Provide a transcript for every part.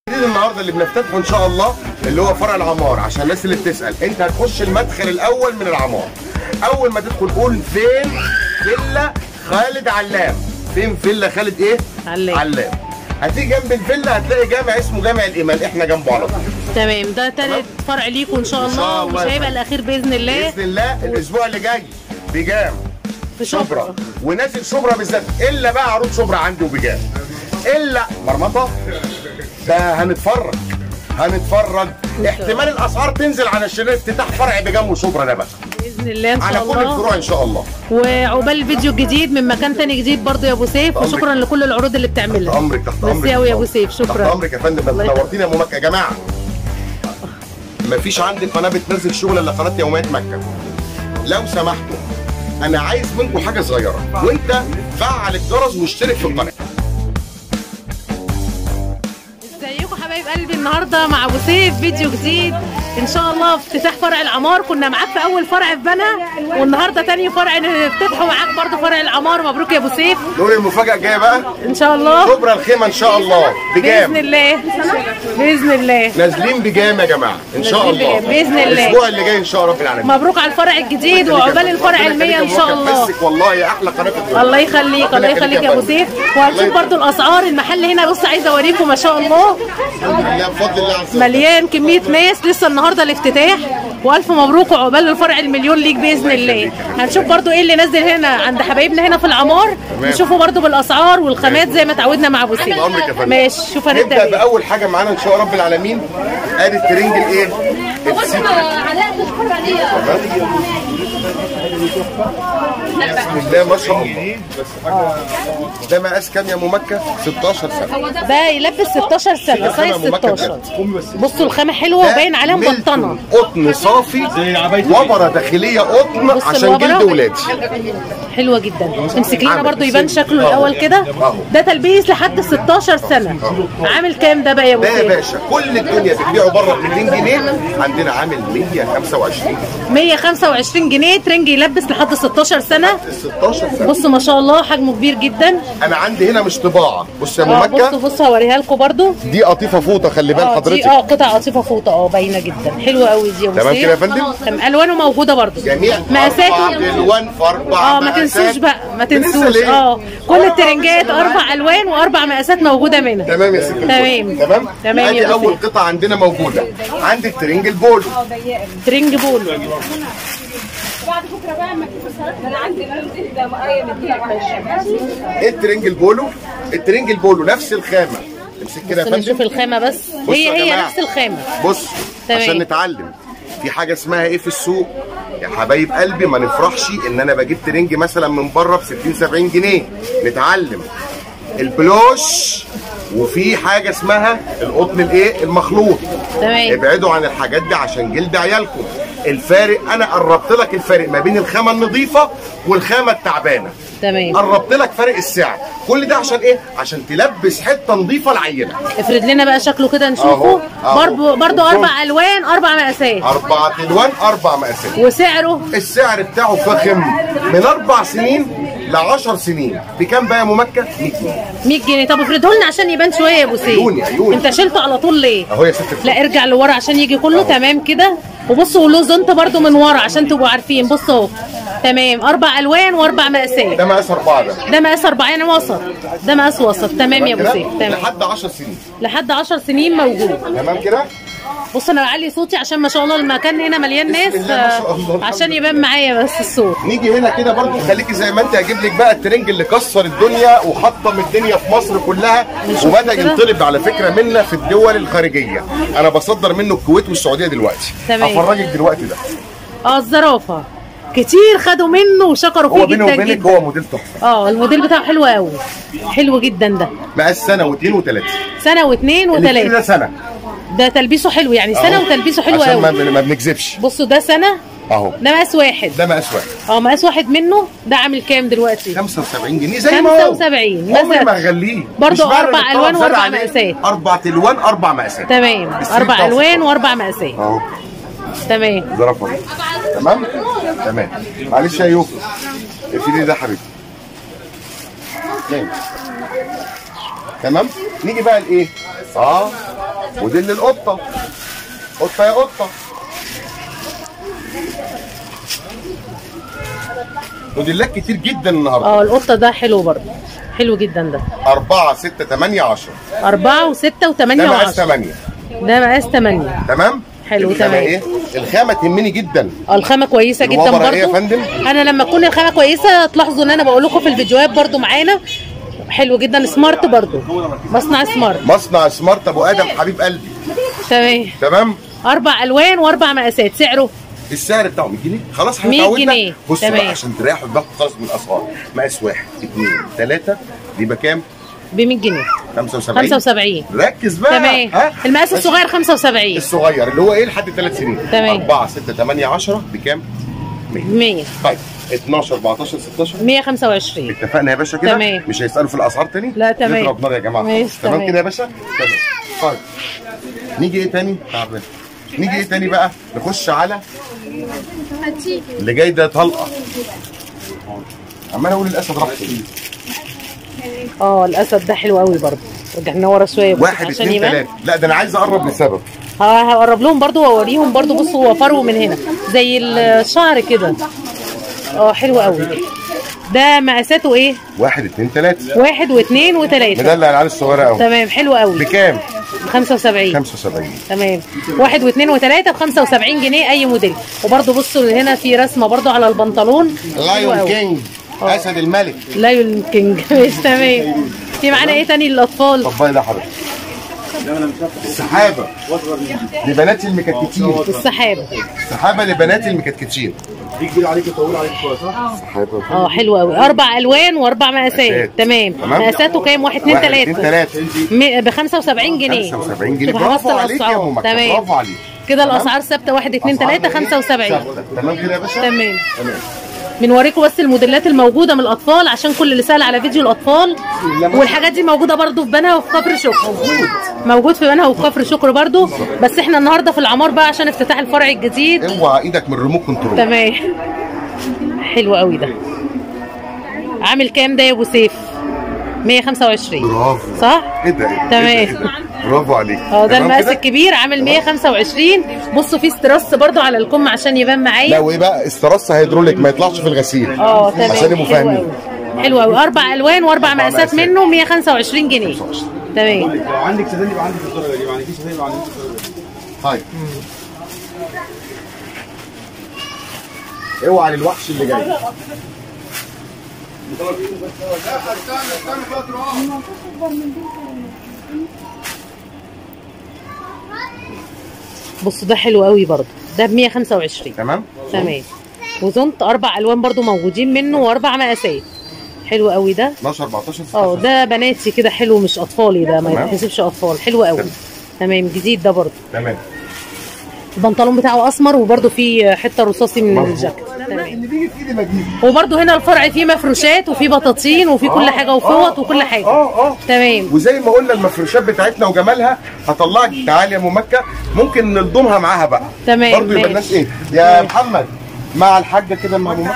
الجديد النهارده اللي بنفتتحه ان شاء الله اللي هو فرع العمار عشان الناس اللي بتسال انت هتخش المدخل الاول من العمار اول ما تدخل قول فين فيلا خالد علام فين فيلا خالد ايه علام. علام هتيجي جنب الفيلا هتلاقي جامع اسمه جامع الايمان احنا جنبه على طول تمام ده تالت فرع ليكم ان شاء إن شاء الله الله مش يا هيبقى فندم. الاخير باذن الله باذن الله الاسبوع اللي جاي بجام في شبرا شبرا ونازل شبرا بالذات الا بقى عروض شبرا عندي وبجام الا مرمطه ده هنتفرج هنتفرج احتمال الاسعار تنزل على شريط افتتاح فرع بجام وشبرا ده بقى باذن الله ان على شاء كل الله الفروع ان شاء الله وعقبال الفيديو الجديد من مكان تاني جديد برضه يا ابو سيف أمرك. وشكرا لكل العروض اللي تحت بتعملها امرك تحت امرك ميرسي قوي يا ابو سيف تحت شكرا امرك يا فندم الله ده يخليك. نورتينا يا ام مكه يا جماعه مفيش عندي قناه بتنزل شغل الا قناه يوميات مكه لو سمحتوا انا عايز منكم حاجه صغيره وانت فعل الجرس واشترك في القناه ازيكم حبايب قلبي النهارده مع ابو سيف فيديو جديد ان شاء الله افتتاح فرع العمار كنا معاك في اول فرع في بنا والنهارده تاني فرع نفتتحه معاك برضه فرع العمار مبروك يا ابو سيف دول المفاجاه الجايه بقى ان شاء الله كبرى الخيمه ان شاء الله باذن بجام الله باذن الله نازلين بجام يا جماعه ان شاء نازلين الله بجام، بإذن الله. الاسبوع اللي جاي ان شاء الله رب العالمين مبروك على الفرع الجديد وعقبال الفرع المية ان شاء الله بسك والله يا احلى قناه في الدنيا الله يخليك ربنا الله يخليك يا ابو فندم. سيف الله وهنشوف يخليك. برضو الاسعار المحل هنا بص عايزه اوريكم ما شاء الله الحمد لله بفضل الله عز وجل مليان كميه ناس لسه النهارده الافتتاح والف مبروك وعقبال الفرع المليون ليك باذن الله هنشوف برضو ايه اللي نازل هنا عند حبايبنا هنا في العمار تمام. نشوفوا برضو بالاسعار والخامات زي ما تعودنا مع ابو سيف امرك يا فندم ماشي شوف هنبدا نبدا ايه باول حاجه معانا ان شاء الله رب العالمين ادي الترنج الايه السيكريت بسم الله ما شاء الله ده مقاس كام يا ام مكه 16 سنه ده يلبس 16 سنه سايز أم مكة 16 بجد. بصوا الخامه حلوه ده وباين عليها ميلتون مبطنه قطن صافي وبره داخليه قطن بص عشان الوبرة. جلد ولادي حلوه جدا امسك لنا عامل. برضو يبان شكله أهو. الاول كده أهو. ده تلبيس لحد 16 سنه عامل كام ده بقى يا ابو ده يا سيف باشا كل الدنيا بتبيعه بره ب 200 جنيه عندنا عامل 125 125 جنيه ترنج يلبس لحد 16 سنه 16 سنه بصوا ما شاء الله حجمه كبير جدا انا عندي هنا مش طباعه بص يا ام اه بصوا مكه بصوا هوريها لكم برضو دي قطيفه فوطه خلي بال اه دي حضرتك اه قطع قطيفه فوطه اه باينه جدا حلوه قوي دي يا ابو تمام سيف كده يا فندم؟ تمام الوانه موجوده برضو جميع أربع مقاساته الوان في اربع اه ما مقاسات. تنسوش بقى ما لسه تنسوش ليه؟ اه كل الترنجات اربع الوان واربع مقاسات موجوده منها تمام يا ست الكل. تمام. تمام تمام يا ادي أبو اول سيف. قطعه عندنا موجوده عندي الترنج البولو ترنج بول ايه الترنج البولو الترنج البولو نفس الخامه امسك كده يا بس نشوف فندم الخامه بس بصوا هي يا هي جماعة. نفس الخامه بص تمام. عشان نتعلم في حاجه اسمها ايه في السوق يا حبايب قلبي ما نفرحش ان انا بجيب ترنج مثلا من بره ب 60 70 جنيه نتعلم البلوش وفي حاجه اسمها القطن الايه المخلوط تمام ابعدوا عن الحاجات دي عشان جلد عيالكم الفارق انا قربت لك الفارق ما بين الخامه النظيفه والخامه التعبانه تمام قربت لك فرق السعر كل ده عشان ايه عشان تلبس حته نظيفه العينه افرد لنا بقى شكله كده أهو، نشوفه أهو. برضو برضو اربع الوان اربع مقاسات اربع الوان اربع مقاسات وسعره السعر بتاعه فخم من اربع سنين ل 10 سنين بكام بقى يا ام مكه 100 جنيه 100 جنيه طب افرده لنا عشان يبان شويه يا ابو سيف عيوني، عيوني. انت شلته على طول ليه اهو يا ست الكل. لا ارجع لورا عشان يجي كله تمام كده وبصوا له زنط برضو من ورا عشان تبقوا عارفين بصوا اهو تمام اربع الوان واربع مقاسات ده مقاس اربعه ده ده مقاس اربعه يعني وسط ده مقاس وسط تمام يا ابو كده؟ سيف تمام لحد 10 سنين لحد 10 سنين موجود تمام كده بص انا بعلي صوتي عشان ما شاء الله المكان هنا مليان ناس الله ما شاء الله، الحمد عشان يبان معايا بس الصوت نيجي هنا كده برضو خليكي زي ما انت هجيب لك بقى الترنج اللي كسر الدنيا وحطم الدنيا في مصر كلها نشوف وبدا كده. ينطلب على فكره منا في الدول الخارجيه انا بصدر منه الكويت والسعوديه دلوقتي تمام. هفرجك دلوقتي ده اه الزرافه كتير خدوا منه وشكروا هو فيه بيني جدا وبينك جدا هو موديل تحفه اه الموديل بتاعه حلو قوي حلو جدا ده مقاس سنه واثنين وثلاثه سنه واثنين اللي فيه ده وثلاثه سنه ده تلبيسه حلو يعني سنه أهو. وتلبيسه حلو عشان ما, قوي ما بنكذبش بصوا ده سنه اهو ده مقاس واحد ده مقاس واحد اه مقاس واحد منه ده عامل كام دلوقتي 75 جنيه زي ما هو 75 عمري مثلا. ما هغليه برضو مش بعمل أربع الطلب ألوان زاد وأربع عليه. مقاسات. اربع الوان اربع مقاسات تمام السرير اربع بتاعه الوان ستاشر. واربع مقاسات اهو تمام زرافه تمام تمام معلش يا يوسف افرضي ده حبيبي تمام. تمام نيجي بقى لايه اه موديل القطه قطه يا قطه موديلات كتير جدا النهارده اه القطه ده حلو برضه حلو جدا ده 4 6 8 10 أربعة وستة وثمانية ده مقاس وعشرة 8 ده مقاس ثمانية تمام حلو، الخامة تمام. ايه الخامه تهمني جدا اه الخامة كويسة جدا الوبرة ايه يا برضه فندم؟ أنا لما تكون الخامة كويسة تلاحظوا إن أنا بقول لكم في الفيديوهات برضه معانا حلو جدا سمارت برضه مصنع سمارت مصنع سمارت ابو ادم حبيب قلبي تمام تمام أربع ألوان وأربع مقاسات سعره السعر بتاعه 100 جنيه خلاص احنا 100 اتعودنا جنيه. بص تمام. بقى عشان تريحوا دماغكم خالص من الاسعار مقاس واحد اثنين ثلاثه يبقى كام؟ ب 100 جنيه 75 75 ركز بقى تمام ها المقاس الصغير 75 الصغير اللي هو ايه لحد ثلاث سنين تمام. 4 6 8 10 بكام؟ 100 100 طيب 12 14 16 125 اتفقنا يا باشا كده تمام. مش هيسالوا في الاسعار تاني لا، تمام. نضرب نار يا جماعه ماشي، خلاص. تمام تمام. كده يا باشا تمام طيب نيجي ايه تاني تعبان نيجي ايه تاني بقى نخش على اللي جاي ده طلقه عمال اقول الاسد راح فين اه الأسد ده حلو قوي برضه رجعنا ورا شوية بس واحد عشان اثنين يبان ثلاثه لا ده انا عايز اقرب لسبب ه- هقرب لهم برضو واوريهم برضو بصوا هو فرو من هنا زي الشعر كده اه حلو قوي ده مقاساته ايه واحد اثنين ثلاثه واحد واثنين وثلاثة مدلع العيال الصغيره قوي تمام حلو قوي بكام؟ 75 75 تمام واحد واثنين وثلاثة ب 75 جنيه اي موديل وبرضو بصوا هنا في رسمة برضو على البنطلون حلو لايون قوي. كينج آه. اسد الملك لايون كينج مش تمام في معانا ايه تاني للاطفال طب ده حضرتك السحابه لبنات المكتكتين السحابة سحابه لبنات المكتكتين دي كبير عليك طويل عليك شويه صح؟ سحابه اه حلو قوي اربع الوان واربع مقاسات مقاسات. تمام تمام. مقاساته كام واحد اتنين واحد اتنين تلاته ثلاثه ب 75 جنيه 75 جنيه شوف برافو حفظت عليك يا الأسعار. ام مكة تمام برافو عليك كده تمام. الاسعار ثابته 1 2 أسعار 3 إيه؟ 75 ثابتة. تمام كده يا باشا تمام تمام بنوريكم بس الموديلات الموجوده من الاطفال عشان كل اللي سال على فيديو الاطفال والحاجات دي موجوده برضو في بنها وفي كفر شكر موجود في بنها وفي كفر شكر برضو بس احنا النهارده في العمار بقى عشان افتتاح الفرع الجديد اوعى ايدك من الريموت كنترول تمام حلو قوي ده عامل كام ده يا ابو سيف 125 برافو صح ايه ده ايه ده؟ تمام. إيه ده؟ إيه ده؟ برافو عليك اه ده تمام المقاس كده؟ الكبير عامل 125 بصوا في سترس برضو على الكم عشان يبان لا معايا وايه بقى استرس هيدروليك ما يطلعش في الغسيل اه تمام عشان يبقوا حلو فاهمين قوي حلو قوي اربع الوان واربع مقاسات مقاسات. منه 125 جنيه تمام لو عندك سدان يبقى عندك الدرجه دي ما عندكيش سدان يبقى عندك الدرجه دي طيب اوعى للوحش اللي جاي بصوا ده حلو قوي برضو ده ب 125 تمام تمام وزنت اربع الوان برضو موجودين منه واربع مقاسات حلو قوي ده 12 14 اه ده بناتي كده حلو مش اطفالي ده ما تمام. يتحسبش اطفال حلو قوي تمام. تمام جديد ده برضو تمام البنطلون بتاعه اسمر وبرضو فيه حته رصاصي من الجاكيت تمام اللي بيجي في ايدي بجيبه وبرضو هنا الفرع فيه مفروشات وفيه بطاطين وفيه كل آه، حاجه وفوط آه، وكل آه، حاجه اه اه تمام وزي ما قلنا المفروشات بتاعتنا وجمالها هطلعك تعالي يا ام مكه ممكن نلضمها معاها بقى تمام، برضه يبقى ماشي. الناس ايه يا محمد مع الحاجه كده مع ام مكه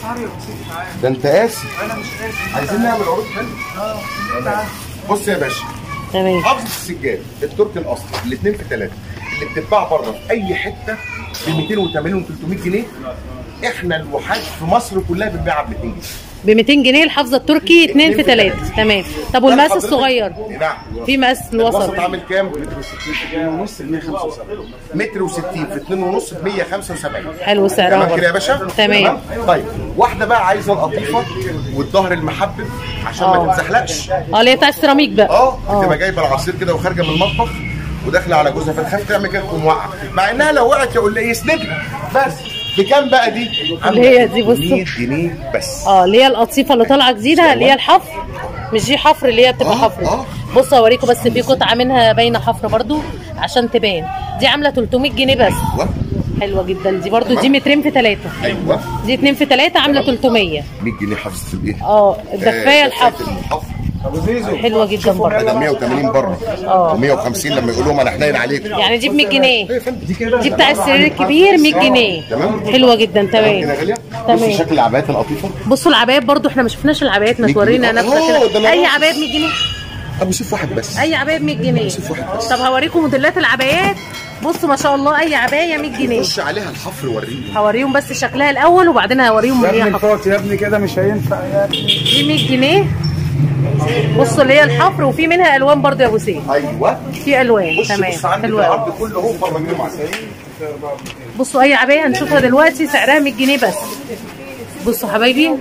ده انت قاسي انا مش قاسي عايزين نعمل عروض حلوه بص يا باشا تمام حافظه السجاد التركي الاصلي الاثنين في ثلاثه اللي بتتباع بره في اي حته ب 280 و 300 جنيه احنا الوحات في مصر كلها بنبيعها ب 200 جنيه ب 200 جنيه الحافظه التركي 2 في 3 تمام طب والمقاس حضرتك- الصغير نعم في مقاس الوسط الوسط عامل كام؟ ونص ال 175 متر و60 في 2 ونص ب 175 حلو سعرها تمام كده يا برضه باشا؟ تمام طيب واحده بقى عايزه القطيفه والظهر المحبب عشان آه. ما تتزحلقش اه اللي هي بتاع السيراميك بقى اه آه. بتبقى جايبه العصير كده وخارجه من المطبخ وداخله على جوزها فتخاف تعمل كده تقوم واقعه مع انها لو وقعت يقول لي يسندها بس بكام بقى دي؟ اللي هي دي بصوا. 100 جنيه بس اه اللي هي القطيفه اللي طالعه جديده اللي هي الحفر مش دي حفر اللي هي بتبقى آه، حفر آه. بصوا اوريكم بس في قطعه منها باينه حفر برضو عشان تبان دي عامله 300 جنيه بس ايوه حلوه جدا دي برضو دي مترين في ثلاثه ايوه دي 2 في 3 عامله 300 100 جنيه حافظه الايه؟ اه الدفايه الحفر الحفر ابو زيزو حلوه جدا برضو بدل 180 بره آه. و150 لما يقولوا لهم انا حنين عليكم يعني دي ب 100 جنيه ايه يا فندم دي كده دي بتاع السرير الكبير 100 جنيه تمام. حلوه جدا كده تمام غاليه تمام. بصوا شكل العبايات القطيفه بصوا العبايات برضو احنا ما شفناش العبايات ما 100 تورينا جنيه. نفسك أوه، ده كده أنا اي رخص. عبايات 100 جنيه ابو سيف واحد بس اي عبايه ب 100 جنيه شوف واحد بس. طب هوريكم موديلات العبايات بصوا ما شاء الله اي عبايه 100 جنيه خش عليها الحفر وريني هوريهم بس شكلها الاول وبعدين هوريهم يا اللي هي ابني حفر الفوت يا ابني كده مش هينفع يا ابني دي 100 جنيه بصوا اللي هي الحفر وفي منها الوان برضو يا ابو سيف ايوه في الوان بص تمام بص عندك حلوه أوي. العرض كله اهو بره منه معسل بصوا اي عبايه هنشوفها دلوقتي سعرها 100 جنيه بس بصوا حبايبي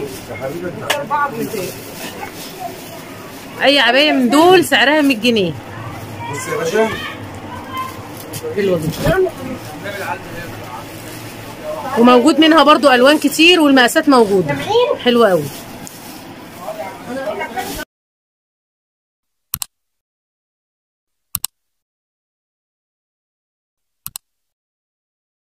اي عبايه من دول سعرها 100 جنيه بص يا باشا حلوه جدا وموجود منها برضو الوان كتير والمقاسات موجوده حلوه قوي